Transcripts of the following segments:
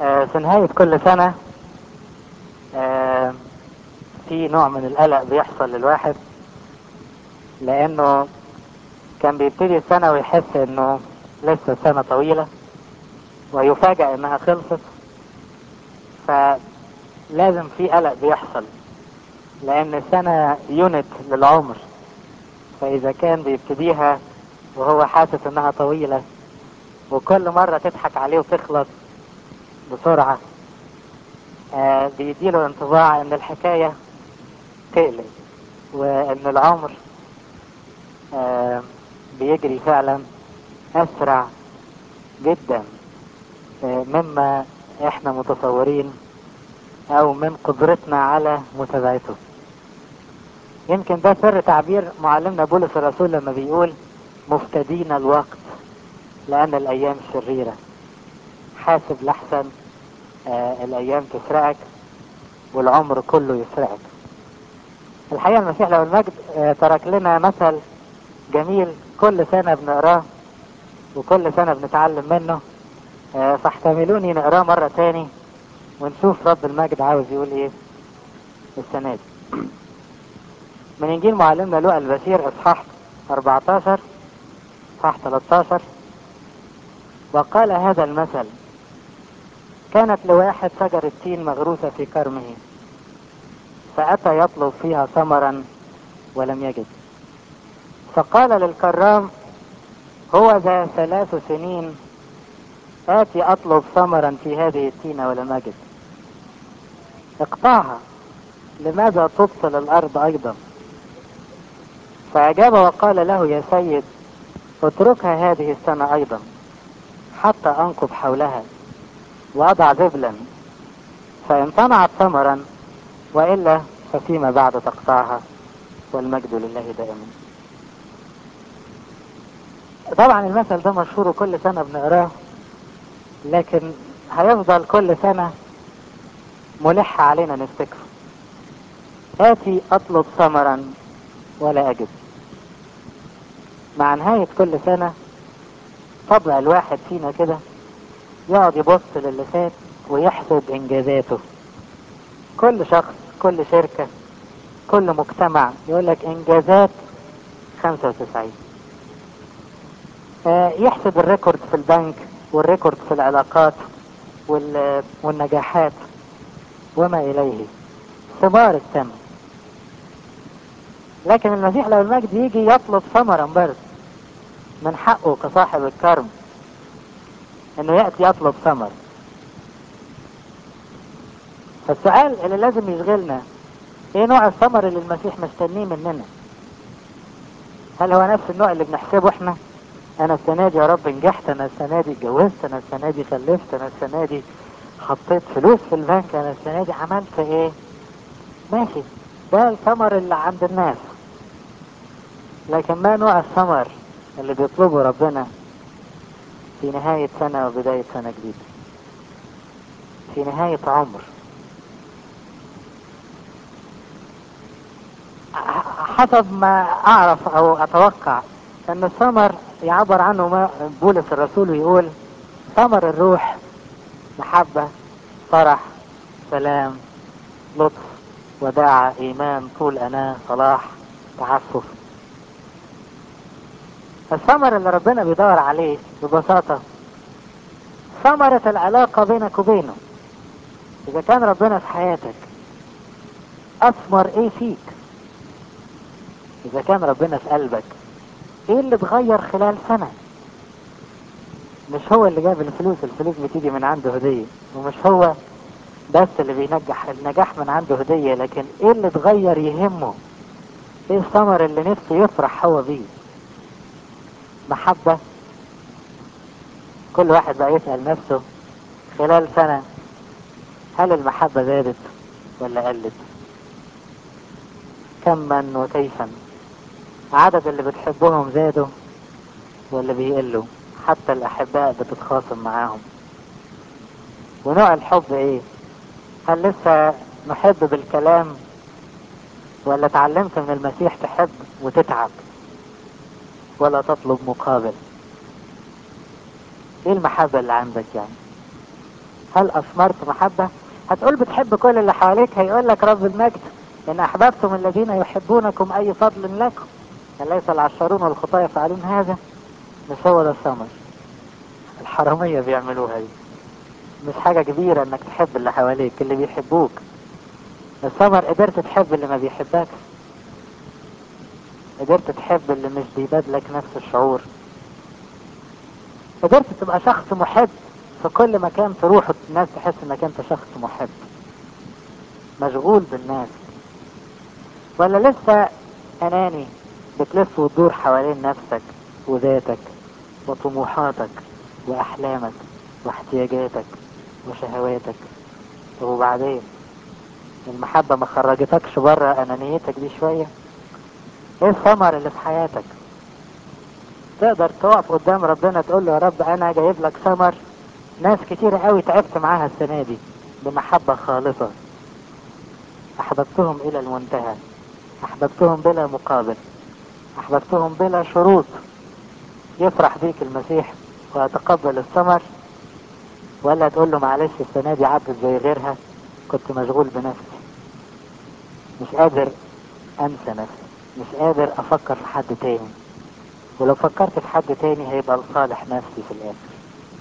آه، في نهاية كل سنة آه، في نوع من القلق بيحصل للواحد لأنه كان بيبتدي السنة ويحس إنه لسه سنة طويلة ويفاجأ إنها خلصت فلازم في قلق بيحصل لأن السنة يونت للعمر فإذا كان بيبتديها وهو حاسس إنها طويلة وكل مرة تضحك عليه وتخلص بسرعة آه بيديله انطباع ان الحكاية تقلق وان العمر آه بيجري فعلا اسرع جدا آه مما احنا متصورين او من قدرتنا على متابعته يمكن ده سر تعبير معلمنا بولس الرسول لما بيقول مفتدين الوقت لان الايام شريره حاسب لحسن آه الايام تسرقك والعمر كله يسرقك الحقيقة المسيح لو المجد آه ترك لنا مثل جميل كل سنة بنقراه وكل سنة بنتعلم منه آه فاحتملوني نقراه مرة تاني ونشوف رب المجد عاوز يقول ايه السنة دي من انجيل معلمنا لوقا البشير اصحاح 14 اصحاح 13 وقال هذا المثل كانت لواحد شجرة تين مغروسة في كرمه فأتى يطلب فيها ثمرا ولم يجد فقال للكرام هو ذا ثلاث سنين آتي أطلب ثمرا في هذه التينة ولم أجد اقطعها لماذا تبطل الأرض أيضا فأجاب وقال له يا سيد اتركها هذه السنة أيضا حتى أنقض حولها وأضع ذبلا فإن صنعت ثمرا وإلا ففيما بعد تقطعها والمجد لله دائما طبعا المثل ده مشهور كل سنة بنقراه لكن هيفضل كل سنة ملح علينا نفتكره آتي أطلب ثمرا ولا أجد مع نهاية كل سنة طبع الواحد فينا كده يقعد يبص للي فات ويحسب إنجازاته كل شخص كل شركة كل مجتمع يقول لك إنجازات 95 آه يحسب الريكورد في البنك والريكورد في العلاقات وال... والنجاحات وما إليه ثمار السماء لكن المسيح لو المجد يجي يطلب ثمرا برضه من حقه كصاحب الكرم انه يأتي يطلب ثمر فالسؤال اللي لازم يشغلنا ايه نوع الثمر اللي المسيح مستنيه مننا هل هو نفس النوع اللي بنحسبه احنا انا السنة دي يا رب نجحت انا السنة دي اتجوزت انا السنة دي خلفت انا السنة دي حطيت فلوس في البنك انا السنة دي عملت ايه ماشي ده الثمر اللي عند الناس لكن ما نوع الثمر اللي بيطلبه ربنا في نهاية سنة وبداية سنة جديدة في نهاية عمر حسب ما أعرف أو أتوقع أن الثمر يعبر عنه ما بولس الرسول ويقول ثمر الروح محبة فرح سلام لطف وداعة إيمان طول أناة صلاح تعفف الثمر اللي ربنا بيدور عليه ببساطة ثمرة العلاقة بينك وبينه إذا كان ربنا في حياتك أثمر إيه فيك إذا كان ربنا في قلبك إيه اللي اتغير خلال سنة مش هو اللي جاب الفلوس الفلوس بتيجي من عنده هدية ومش هو بس اللي بينجح النجاح من عنده هدية لكن إيه اللي اتغير يهمه إيه الثمر اللي نفسه يفرح هو بيه محبة كل واحد بقى يسأل نفسه خلال سنة هل المحبة زادت ولا قلت كما وكيفا عدد اللي بتحبهم زادوا ولا بيقلوا حتى الأحباء بتتخاصم معاهم ونوع الحب ايه هل لسه نحب بالكلام ولا اتعلمت من المسيح تحب وتتعب ولا تطلب مقابل ايه المحبة اللي عندك يعني هل اثمرت محبة هتقول بتحب كل اللي حواليك هيقول لك رب المجد ان احببتم الذين يحبونكم اي فضل لكم أليس العشارون والخطاة يفعلون هذا مش هو ده الثمر الحرامية بيعملوها دي مش حاجة كبيرة انك تحب اللي حواليك اللي بيحبوك الثمر قدرت تحب اللي ما بيحبكش قدرت تحب اللي مش بيبادلك نفس الشعور قدرت تبقى شخص محب في كل مكان تروح الناس تحس انك انت شخص محب مشغول بالناس ولا لسه اناني بتلف وتدور حوالين نفسك وذاتك وطموحاتك واحلامك واحتياجاتك وشهواتك طب وبعدين المحبة ما خرجتكش بره انانيتك دي شوية ايه الثمر اللي في حياتك تقدر تقف قدام ربنا تقول له يا رب انا جايب لك ثمر ناس كتير قوي تعبت معاها السنة دي بمحبة خالصة احببتهم الى المنتهى احببتهم بلا مقابل احببتهم بلا شروط يفرح بيك المسيح ويتقبل الثمر ولا تقول له معلش السنة دي عدت زي غيرها كنت مشغول بنفسي مش قادر انسى نفسي مش قادر افكر في حد تاني ولو فكرت في حد تاني هيبقى لصالح نفسي في الاخر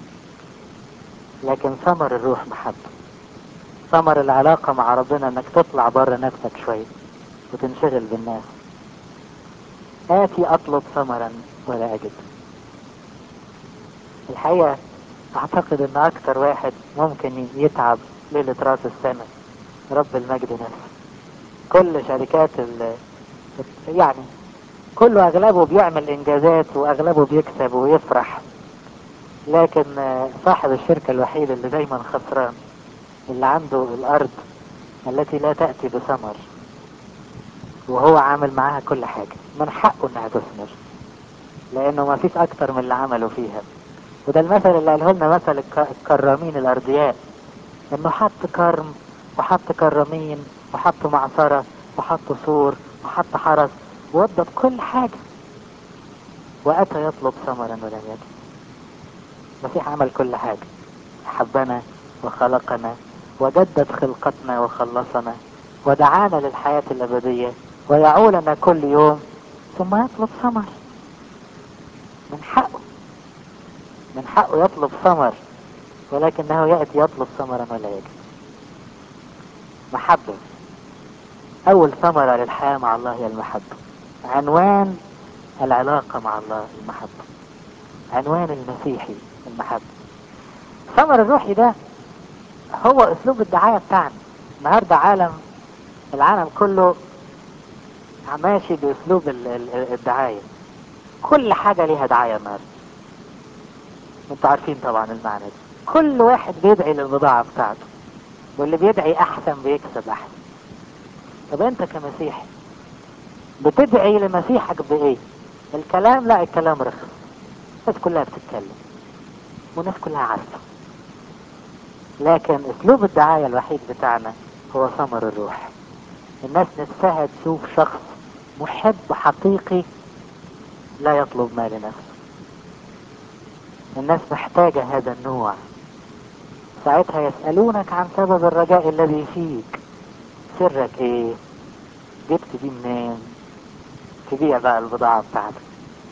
لكن ثمر الروح محبة ثمر العلاقة مع ربنا انك تطلع بره نفسك شوية وتنشغل بالناس آتي أطلب ثمرا ولا أجد الحقيقة أعتقد أن أكتر واحد ممكن يتعب ليلة رأس السنة رب المجد نفسه كل شركات ال يعني كله أغلبه بيعمل إنجازات وأغلبه بيكسب ويفرح لكن صاحب الشركة الوحيد اللي دايما خسران اللي عنده الأرض التي لا تأتي بثمر وهو عامل معاها كل حاجة من حقه انها تثمر لانه ما فيش اكتر من اللي عملوا فيها وده المثل اللي قاله لنا مثل الك- الكرامين الارضياء انه حط كرم وحط كرامين وحط معصرة وحط سور وحط حرس ووضب كل حاجة واتى يطلب ثمرا ولم يجد المسيح عمل كل حاجة حبنا وخلقنا وجدد خلقتنا وخلصنا ودعانا للحياة الأبدية ويعولنا كل يوم ثم يطلب ثمر من حقه من حقه يطلب ثمر ولكنه يأتي يطلب ثمرا ولا يجد محبة أول ثمرة للحياة مع الله هي المحبة عنوان العلاقة مع الله المحبة عنوان المسيحي المحبة الثمر الروحي ده هو أسلوب الدعاية بتاعنا النهاردة عالم العالم كله ماشي باسلوب ال- ال- الدعاية كل حاجة ليها دعاية النهاردة انتوا عارفين طبعا المعنى ده كل واحد بيدعي للبضاعة بتاعته واللي بيدعي احسن بيكسب احسن طب انت كمسيحي بتدعي لمسيحك بايه الكلام لا الكلام رخص الناس كلها بتتكلم والناس كلها عارفة لكن اسلوب الدعاية الوحيد بتاعنا هو ثمر الروح الناس نفسها تشوف شخص محب حقيقي لا يطلب ما لنفسه الناس محتاجة هذا النوع ساعتها يسألونك عن سبب الرجاء الذي فيك سرك ايه جبت دي منين تبيع بقى البضاعة بتاعتك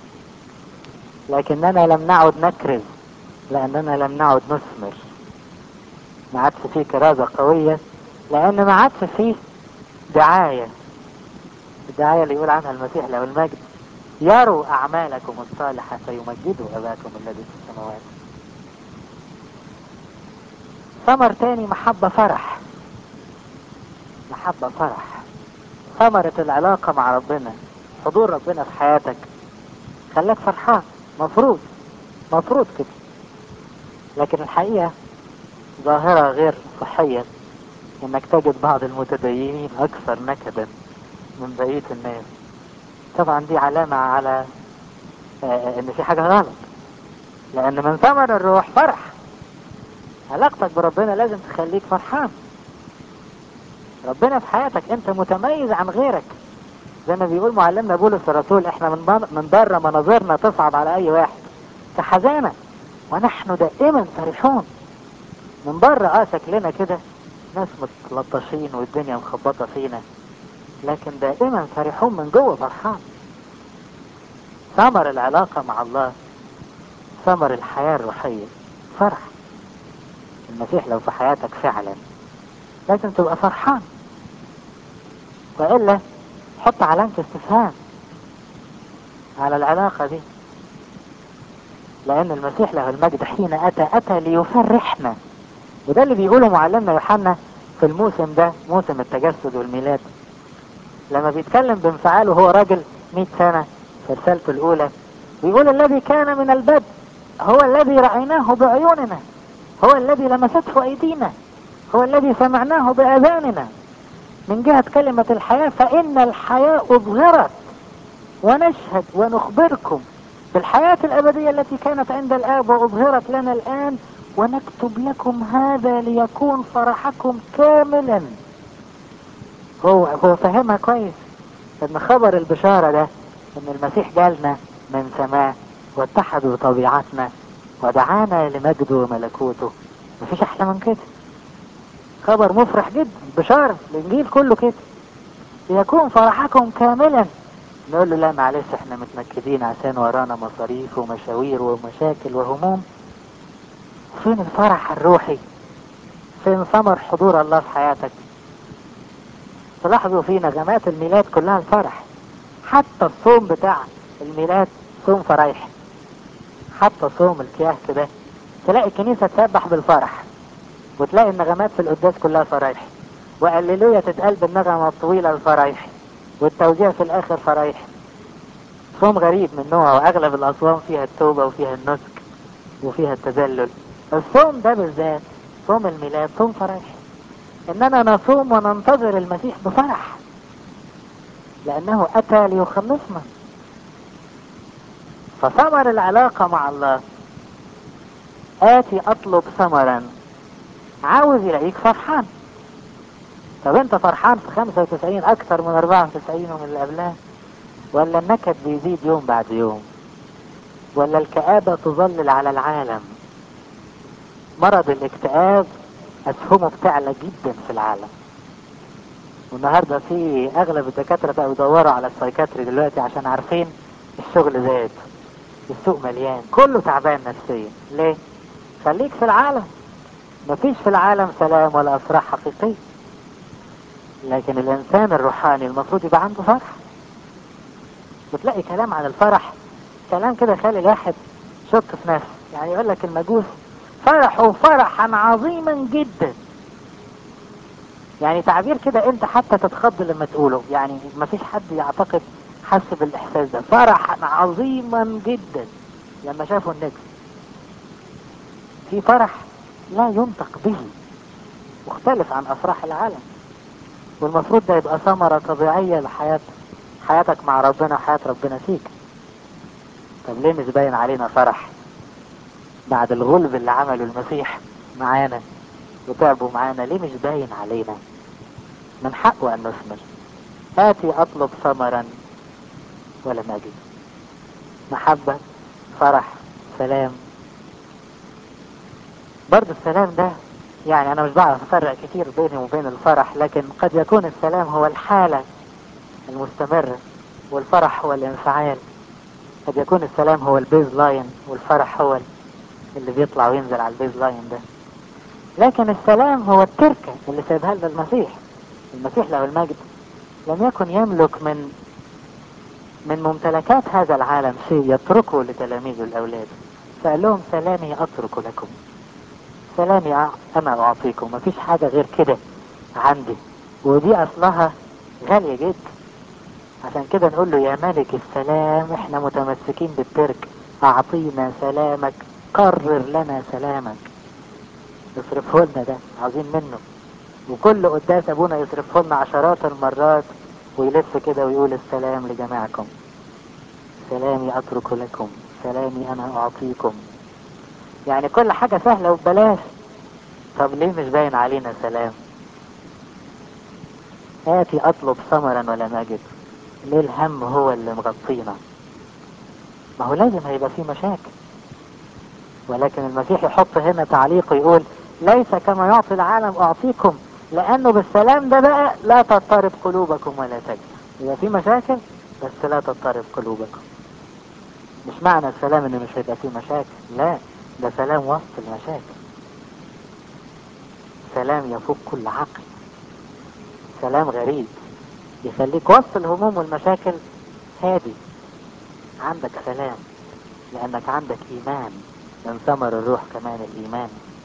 لكننا لم نعد نكرز لأننا لم نعد نثمر ما عادش فيه كرازة قوية لأن ما عادش فيه دعاية الدعاية اللي يقول عنها المسيح له المجد يروا أعمالكم الصالحة فيمجدوا أباكم الذي في السماوات ثمر تاني محبة فرح محبة فرح ثمرة العلاقة مع ربنا حضور ربنا في حياتك خلاك فرحان مفروض مفروض كده لكن الحقيقة ظاهرة غير صحية انك تجد بعض المتدينين اكثر نكدا من بقية الناس طبعا دي علامة على آه، ان في حاجة غلط لان من ثمر الروح فرح علاقتك بربنا لازم تخليك فرحان ربنا في حياتك انت متميز عن غيرك زي ما بيقول معلمنا بولس الرسول احنا من بر- من بره مناظرنا تصعب على اي واحد كحزانة ونحن دائما فرحون من بره اه شكلنا كده ناس متلطشين والدنيا مخبطة فينا لكن دائما فرحون من جوه فرحان ثمر العلاقة مع الله ثمر الحياة الروحية فرح المسيح لو في حياتك فعلا لازم تبقى فرحان وإلا حط علامة استفهام على العلاقة دي لأن المسيح له المجد حين أتى أتى ليفرحنا وده اللي بيقوله معلمنا يوحنا في الموسم ده موسم التجسد والميلاد لما بيتكلم بانفعال وهو راجل 100 سنة في رسالته الأولى بيقول الذي كان من البدء هو الذي رأيناه بعيوننا هو الذي لمسته أيدينا هو الذي سمعناه بآذاننا من جهة كلمة الحياة فإن الحياة أظهرت ونشهد ونخبركم بالحياة الأبدية التي كانت عند الآب وأظهرت لنا الآن ونكتب لكم هذا ليكون فرحكم كاملا هو هو فهمها كويس ان خبر البشارة ده ان المسيح جالنا من سماه واتحد بطبيعتنا ودعانا لمجده وملكوته مفيش احلى من كده خبر مفرح جدا بشارة الانجيل كله كده ليكون فرحكم كاملا نقول له لا معلش احنا متنكدين عشان ورانا مصاريف ومشاوير ومشاكل وهموم فين الفرح الروحي فين ثمر حضور الله في حياتك تلاحظوا في نغمات الميلاد كلها الفرح حتى الصوم بتاع الميلاد صوم فرايح حتى صوم الكياه كده تلاقي الكنيسة تسبح بالفرح وتلاقي النغمات في القداس كلها فرايح وقللوية تتقال بالنغمة الطويلة الفرايح والتوزيع في الآخر فرايح صوم غريب من نوعه وأغلب الأصوام فيها التوبة وفيها النسك وفيها التذلل الصوم ده بالذات صوم الميلاد صوم فرايح إننا نصوم وننتظر المسيح بفرح لأنه أتى ليخلصنا فثمر العلاقة مع الله آتي أطلب ثمرا عاوز يلاقيك فرحان طب انت فرحان في 95 اكتر من 94 ومن اللي قبلها ولا النكد بيزيد يوم بعد يوم ولا الكآبة تظلل على العالم مرض الاكتئاب اسهمه بتعلى جدا في العالم والنهارده في اغلب الدكاتره بقوا يدوروا على السايكاتري دلوقتي عشان عارفين الشغل زاد السوق مليان كله تعبان نفسيا ليه خليك في العالم مفيش في العالم سلام ولا افراح حقيقيه لكن الانسان الروحاني المفروض يبقى عنده فرح بتلاقي كلام عن الفرح كلام كده يخلي الواحد شك في نفسه يعني يقول لك المجوس فرحوا فرحا عظيما جدا يعني تعبير كده انت حتى تتخض لما تقوله يعني ما فيش حد يعتقد حس بالاحساس ده فرحا عظيما جدا لما شافوا النجم في فرح لا ينطق به مختلف عن افراح العالم والمفروض ده يبقى ثمرة طبيعية لحياة حياتك مع ربنا وحياة ربنا فيك طب ليه مش باين علينا فرح بعد الغلب اللي عمله المسيح معانا وتعبوا معانا ليه مش باين علينا من حقه ان نثمر آتي اطلب ثمرا ولم اجد محبة فرح سلام برضه السلام ده يعني انا مش بعرف افرق كتير بيني وبين الفرح لكن قد يكون السلام هو الحالة المستمرة والفرح هو الانفعال قد يكون السلام هو البيز لاين والفرح هو اللي بيطلع وينزل على البيز لاين ده لكن السلام هو التركة اللي سيبها لنا المسيح المسيح له المجد لم يكن يملك من من ممتلكات هذا العالم شيء يتركه لتلاميذه الأولاد فقال لهم سلامي أترك لكم سلامي أنا أعطيكم مفيش حاجة غير كده عندي ودي أصلها غالية جدا عشان كده نقول له يا ملك السلام احنا متمسكين بالترك أعطينا سلامك قرر لنا سلامك يصرفه لنا ده عاوزين منه وكل قداس ابونا يصرفه لنا عشرات المرات ويلف كده ويقول السلام لجميعكم سلامي اترك لكم سلامي انا اعطيكم يعني كل حاجة سهلة وببلاش طب ليه مش باين علينا سلام آتي أطلب ثمرا ولم أجد ليه الهم هو اللي مغطينا ما هو لازم هيبقى فيه مشاكل ولكن المسيح يحط هنا تعليق يقول ليس كما يعطي العالم أعطيكم لأنه بالسلام ده بقى لا تضطرب قلوبكم ولا تجد إذا في مشاكل بس لا تضطرب قلوبكم مش معنى السلام إن مش هيبقى فيه مشاكل لا ده سلام وسط المشاكل سلام يفوق كل عقل سلام غريب يخليك وسط الهموم والمشاكل هادي عندك سلام لأنك عندك إيمان من ثمر الروح كمان الإيمان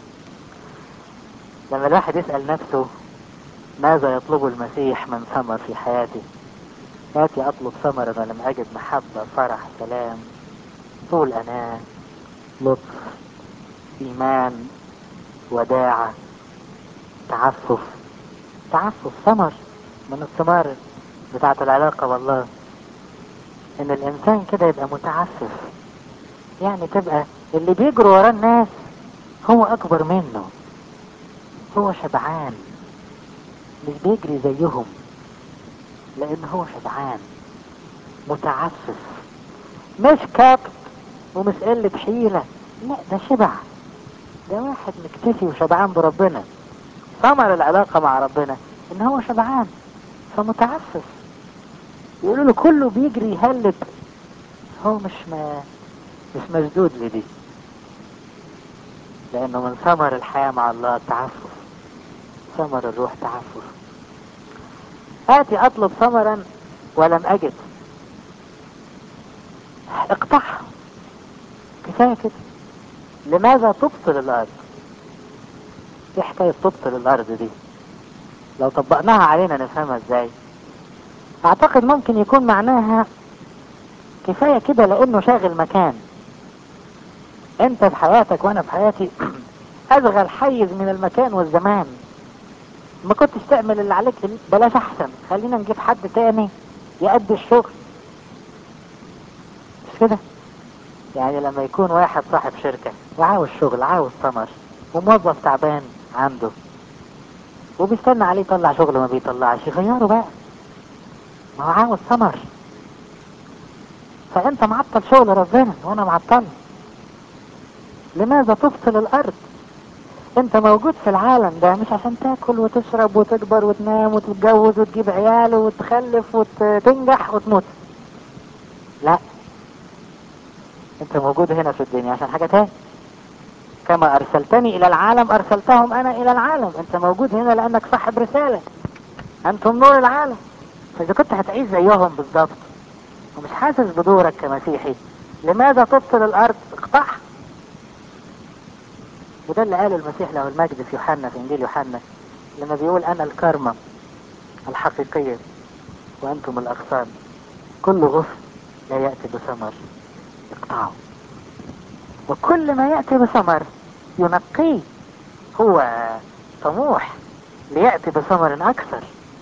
لما الواحد يسأل نفسه ماذا يطلب المسيح من ثمر في حياتي آتي أطلب ثمرا ولم أجد محبة فرح سلام طول أناة لطف إيمان وداعة تعفف تعفف ثمر من الثمار بتاعة العلاقة والله إن الإنسان كده يبقى متعفف يعني تبقى اللي بيجروا ورا الناس هو أكبر منه هو شبعان مش بيجري زيهم لأن هو شبعان متعفف مش كبت ومش قلة حيلة لا ده شبع ده واحد مكتفي وشبعان بربنا ثمر العلاقة مع ربنا ان هو شبعان فمتعفف يقولوا له كله بيجري يهلب هو مش ما مش مشدود لدي لانه من ثمر الحياة مع الله التعفف ثمر الروح تعفف آتي أطلب ثمرا ولم أجد اقطعها كفاية كده لماذا تبطل الأرض ايه حكاية تبطل الأرض دي لو طبقناها علينا نفهمها ازاي اعتقد ممكن يكون معناها كفاية كده لانه شاغل مكان انت في حياتك وانا في حياتي اشغل حيز من المكان والزمان ما كنتش تعمل اللي عليك بلاش احسن خلينا نجيب حد تاني يأدي الشغل مش كده يعني لما يكون واحد صاحب شركة وعاوز شغل عاوز ثمر وموظف تعبان عنده وبيستنى عليه يطلع شغل ما بيطلعش يغيره بقى ما هو عاوز ثمر فانت معطل شغل ربنا وانا معطل لماذا تفصل الارض انت موجود في العالم ده مش عشان تاكل وتشرب وتكبر وتنام وتتجوز وتجيب عيال وتخلف وتنجح وتموت لا انت موجود هنا في الدنيا عشان حاجة تاني كما ارسلتني الى العالم ارسلتهم انا الى العالم انت موجود هنا لانك صاحب رسالة انتم نور العالم فاذا كنت هتعيش زيهم بالظبط ومش حاسس بدورك كمسيحي لماذا تبطل الارض اقطعها وده اللي قاله المسيح له المجد في يوحنا في انجيل يوحنا لما بيقول انا الكرمة الحقيقية وانتم الاغصان كل غصن لا يأتي بثمر اقطعه وكل ما يأتي بثمر ينقيه هو طموح ليأتي بثمر أكثر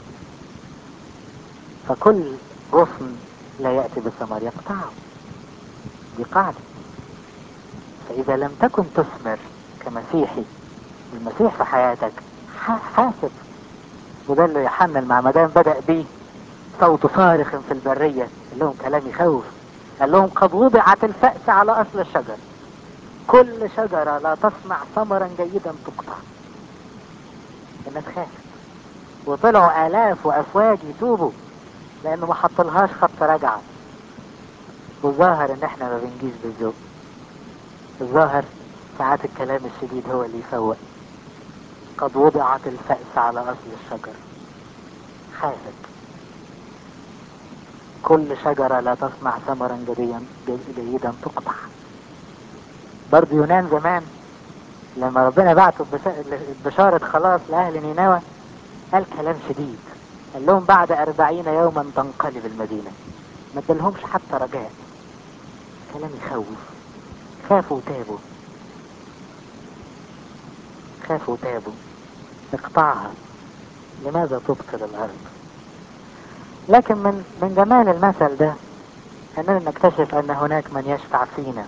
فكل غصن لا يأتي بثمر يقطعه دي قاعدة فإذا لم تكن تثمر كمسيحي المسيح في حياتك حاسب وده اللي يحمل مع مدام بدأ بيه صوت صارخ في البرية قال لهم كلام يخوف قال لهم قد وضعت الفأس على أصل الشجر كل شجرة لا تصنع ثمرا جيدا تقطع الناس خافت وطلعوا آلاف وأفواج يتوبوا لأنه ما حطلهاش خط رجعة والظاهر إن إحنا ما بنجيش بالذوق الظاهر ساعات الكلام الشديد هو اللي يفوق قد وضعت الفأس على أصل الشجر خافت كل شجرة لا تصنع ثمرا جديا جيدا تقطع برضه يونان زمان لما ربنا بعته بشارة خلاص لأهل نينوى قال كلام شديد قال لهم بعد أربعين يوما تنقلب المدينة ما ادالهمش حتى رجاء كلام يخوف خافوا وتابوا خافوا وتابوا اقطعها لماذا تبطل الأرض لكن من من جمال المثل ده أننا نكتشف أن هناك من يشفع فينا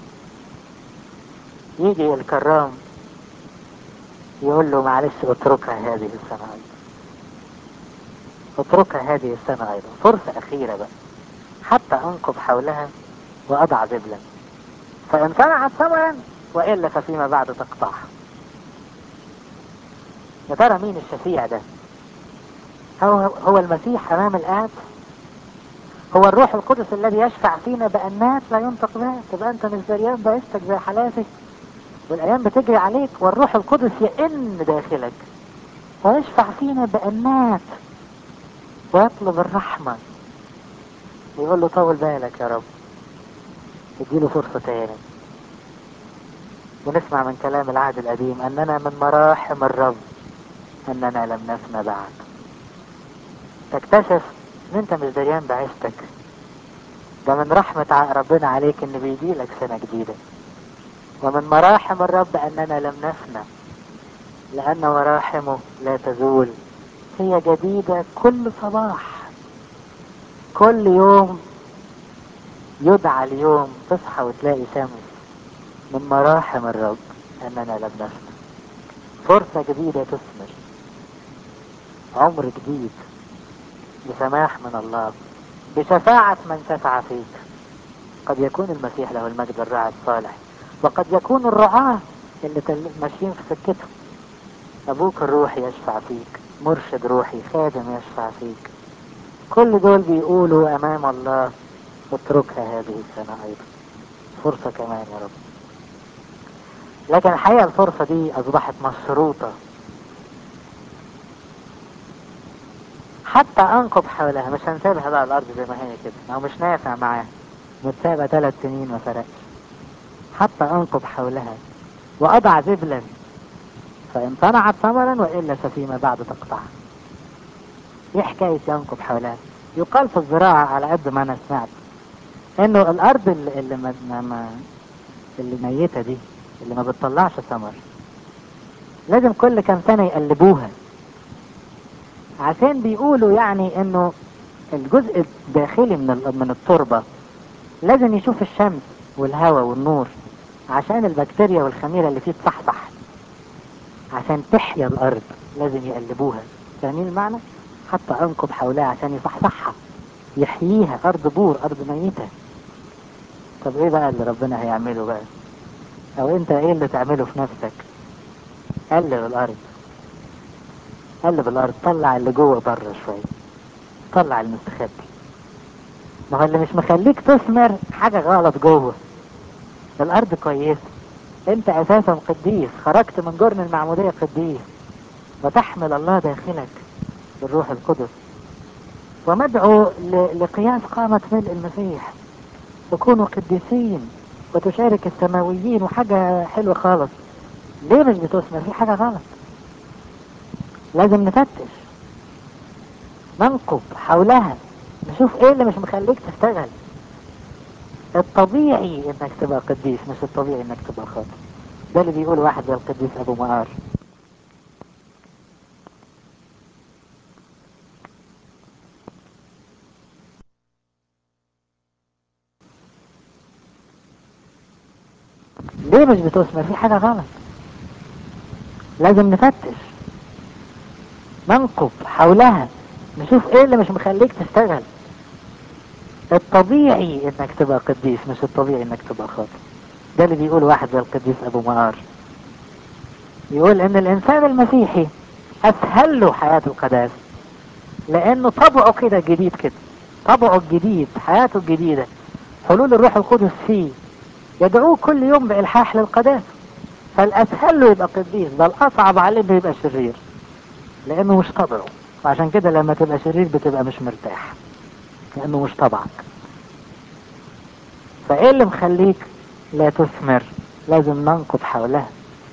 يجي الكرام يقول له معلش اتركها هذه السنة أيضا اتركها هذه السنة أيضا فرصة أخيرة بقى حتى أنقض حولها وأضع زبلا فإن صنعت ثمرا وإلا ففيما بعد تقطعها يا ترى مين الشفيع ده هو هو المسيح امام الاب هو الروح القدس الذي يشفع فينا بأنات لا ينطق بها تبقى انت مش دريان بعيشتك زي حالاتي والايام بتجري عليك والروح القدس يئن داخلك ويشفع فينا بأنات ويطلب الرحمة ويقول له طول بالك يا رب اديله فرصة تاني ونسمع من كلام العهد القديم اننا من مراحم الرب اننا لم نفنى بعد تكتشف ان انت مش دريان بعيشتك ده من رحمة ع- ربنا عليك ان بيديلك سنة جديدة ومن مراحم الرب اننا لم نفنى لان مراحمه لا تزول هي جديدة كل صباح كل يوم يدعى اليوم تصحى وتلاقي شمس من مراحم الرب اننا لم نفنى فرصة جديدة تثمر عمر جديد بسماح من الله بشفاعة من شفع فيك قد يكون المسيح له المجد الراعي الصالح وقد يكون الرعاة اللي تل- ماشيين في سكته أبوك الروحي يشفع فيك مرشد روحي خادم يشفع فيك كل دول بيقولوا أمام الله اتركها هذه السنة أيضا فرصة كمان يا رب لكن الحقيقة الفرصة دي أصبحت مشروطة حتى أنقب حولها مش هنسيبها بقى الأرض زي ما هي كده ما هو مش نافع معاه متسابة ثلاث سنين ما فرقش حتى أنقب حولها وأضع زبلا فإن صنعت ثمرا وإلا ففيما بعد تقطع إيه حكاية ينقب حولها يقال في الزراعة على قد ما أنا سمعت إنه الأرض اللي, اللي ما, ما, ما اللي ميتة دي اللي ما بتطلعش ثمر لازم كل كام سنة يقلبوها عشان بيقولوا يعني انه الجزء الداخلي من ال- من التربة لازم يشوف الشمس والهواء والنور عشان البكتيريا والخميرة اللي فيه تصحصح عشان تحيا الارض لازم يقلبوها فاهمين المعنى حتى انقب حولها عشان يصحصحها يحييها ارض بور ارض ميتة طب ايه بقى اللي ربنا هيعمله بقى او انت ايه اللي تعمله في نفسك قلب الارض قلب الارض طلع اللي جوه بره شويه طلع المستخبي ما هو اللي مش مخليك تثمر حاجه غلط جوه الارض كويسه انت اساسا قديس خرجت من جرن المعموديه قديس وتحمل الله داخلك بالروح القدس ومدعو ل- لقياس قامة ملء المسيح تكونوا قديسين وتشارك السماويين وحاجة حلوة خالص ليه مش بتثمر في حاجة غلط لازم نفتش ننقب حولها نشوف ايه اللي مش مخليك تشتغل الطبيعي انك تبقى قديس مش الطبيعي انك تبقى خاطئ ده اللي بيقول واحد زي القديس ابو مقار ليه مش بتثمر في حاجة غلط لازم نفتش ننقب حولها نشوف ايه اللي مش مخليك تشتغل الطبيعي انك تبقى قديس مش الطبيعي انك تبقى خاطئ ده اللي بيقول واحد زي القديس ابو مقار يقول ان الانسان المسيحي اسهل له حياة القداسة لانه طبعه كده جديد كده طبعه الجديد حياته الجديدة حلول الروح القدس فيه يدعوه كل يوم بإلحاح للقداسة فالأسهل له يبقى قديس ده الأصعب عليه انه يبقى شرير لأنه مش طبعه وعشان كده لما تبقى شرير بتبقى مش مرتاح لأنه مش طبعك فإيه اللي مخليك لا تثمر لازم ننقض حولها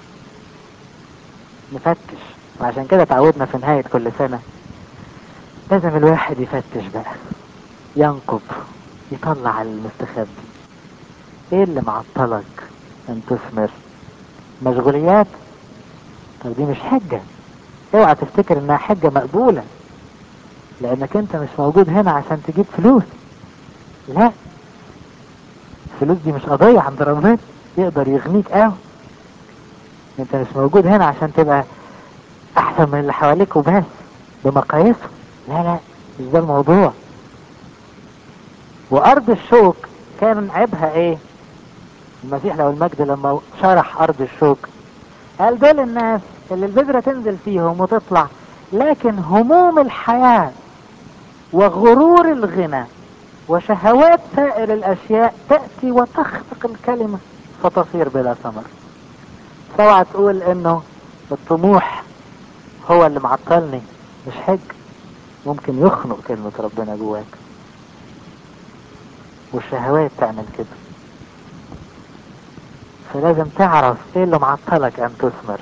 نفتش وعشان كده تعودنا في نهاية كل سنة لازم الواحد يفتش بقى ينقض يطلع المستخبي ايه اللي معطلك ان تثمر مشغوليات طب دي مش حجة اوعى تفتكر انها حجة مقبولة لانك انت مش موجود هنا عشان تجيب فلوس لا الفلوس دي مش قضية عند ربنا يقدر يغنيك قوي انت مش موجود هنا عشان تبقى احسن من اللي حواليك وبس بمقاييسهم لا لا مش ده الموضوع وارض الشوك كان عيبها ايه المسيح لو المجد لما شرح ارض الشوك قال دول الناس اللي البذرة تنزل فيهم وتطلع لكن هموم الحياة وغرور الغنى وشهوات سائر الأشياء تأتي وتخفق الكلمة فتصير بلا ثمر فاوعى تقول انه الطموح هو اللي معطلني مش حج ممكن يخنق كلمة ربنا جواك والشهوات تعمل كده فلازم تعرف ايه اللي معطلك ان تثمر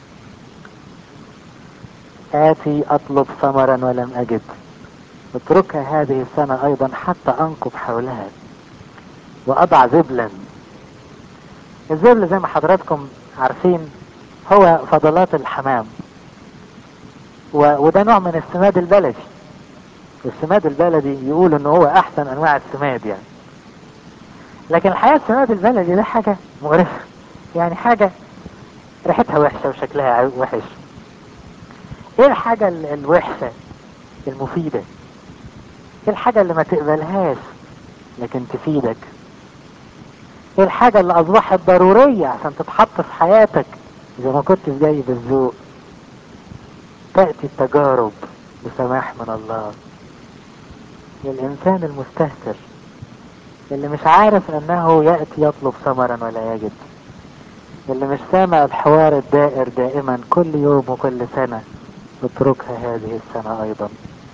آتي أطلب ثمرا ولم أجد اتركها هذه السنة أيضا حتى أنقب حولها وأضع زبلا الزبل زي ما حضراتكم عارفين هو فضلات الحمام و... وده نوع من السماد البلدي السماد البلدي يقول ان هو احسن انواع السماد يعني لكن الحقيقة السماد البلدي ده حاجة مقرفة يعني حاجة ريحتها وحشة وشكلها وحش ايه الحاجة ال- الوحشة المفيدة ايه الحاجة اللي ما تقبلهاش لكن تفيدك ايه الحاجة اللي اصبحت ضرورية عشان تتحط في حياتك اذا ما كنتش جاي بالذوق تأتي التجارب بسماح من الله للإنسان المستهتر اللي مش عارف أنه يأتي يطلب ثمرا ولا يجد اللي مش سامع الحوار الدائر دائما كل يوم وكل سنة اتركها هذه السنة أيضا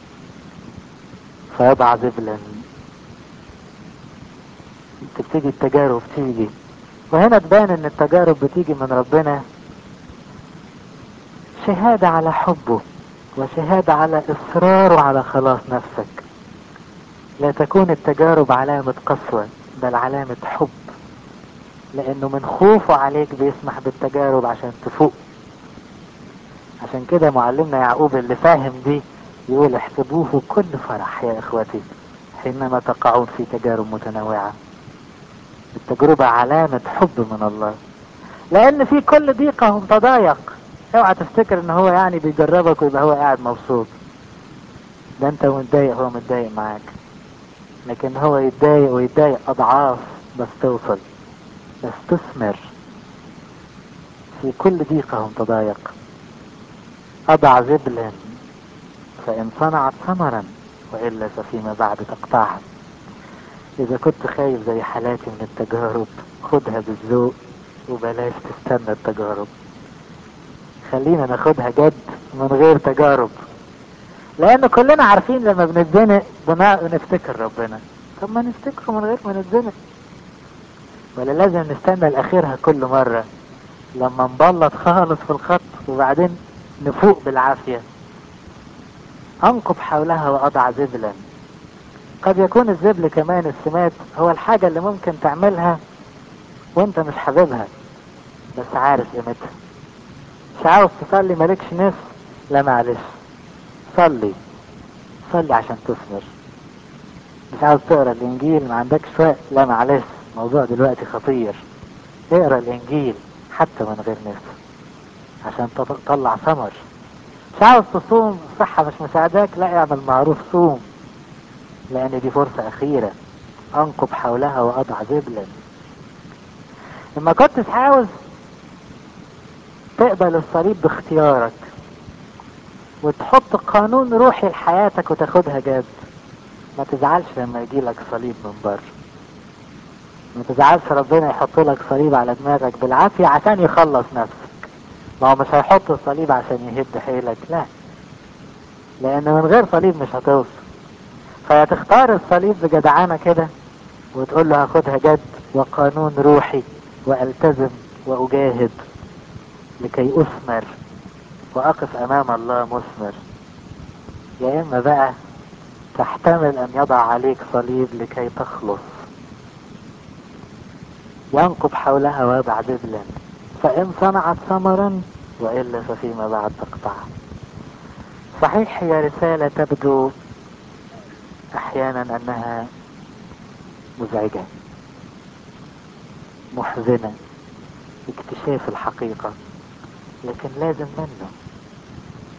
فيضع زبلا تبتدي التجارب تيجي وهنا تبان ان التجارب بتيجي من ربنا شهادة على حبه وشهادة على إصراره على خلاص نفسك لا تكون التجارب علامة قسوة بل علامة حب لأنه من خوفه عليك بيسمح بالتجارب عشان تفوق عشان كده معلمنا يعقوب اللي فاهم دي يقول احسبوه كل فرح يا اخوتي حينما تقعون في تجارب متنوعة التجربة علامة حب من الله لان في كل ضيقة تضايق اوعى تفتكر ان هو يعني بيجربك ويبقى هو قاعد مبسوط ده انت متضايق هو متضايق معاك لكن هو يتضايق ويتضايق اضعاف بس توصل بس تثمر في كل ضيقة تضايق أضع زبلا فإن صنعت ثمرا وإلا ففيما بعد تقطعها إذا كنت خايف زي حالاتي من التجارب خدها بالذوق وبلاش تستنى التجارب خلينا ناخدها جد من غير تجارب لأن كلنا عارفين لما بنتزنق بنفتكر ربنا طب ما نفتكره من غير ما نتزنق ولا لازم نستنى لآخرها كل مرة لما نبلط خالص في الخط وبعدين نفوق بالعافية أنقب حولها وأضع زبلا قد يكون الزبل كمان السمات هو الحاجة اللي ممكن تعملها وانت مش حاببها بس عارف قيمتها مش عاوز تصلي مالكش نفس لا معلش صلي صلي عشان تثمر مش عاوز تقرا الانجيل ما عندكش وقت لا معلش الموضوع دلوقتي خطير اقرا الانجيل حتى من غير نفس عشان تطلع ثمر مش عاوز تصوم الصحة مش مساعداك لا اعمل معروف صوم لان دي فرصة اخيرة انقب حولها واضع زبلا لما كنتش عاوز تقبل الصليب باختيارك وتحط قانون روحي لحياتك وتاخدها جد ما تزعلش لما يجيلك صليب من بره ما تزعلش ربنا يحط لك صليب على دماغك بالعافية عشان يخلص نفسك ما هو مش هيحط الصليب عشان يهد حيلك لا لان من غير صليب مش هتوصل فيا تختار الصليب بجدعانة كده وتقول له هاخدها جد وقانون روحي والتزم واجاهد لكي اثمر واقف امام الله مثمر يا اما بقى تحتمل ان يضع عليك صليب لكي تخلص ينقب حولها ويضع دبلا فإن صنعت ثمرا وإلا ففيما بعد تقطعها صحيح هي رسالة تبدو أحيانا أنها مزعجة محزنة اكتشاف الحقيقة لكن لازم منه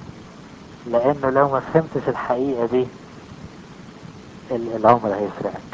لأنه لو ما فهمتش الحقيقة دي العمر هيسرقك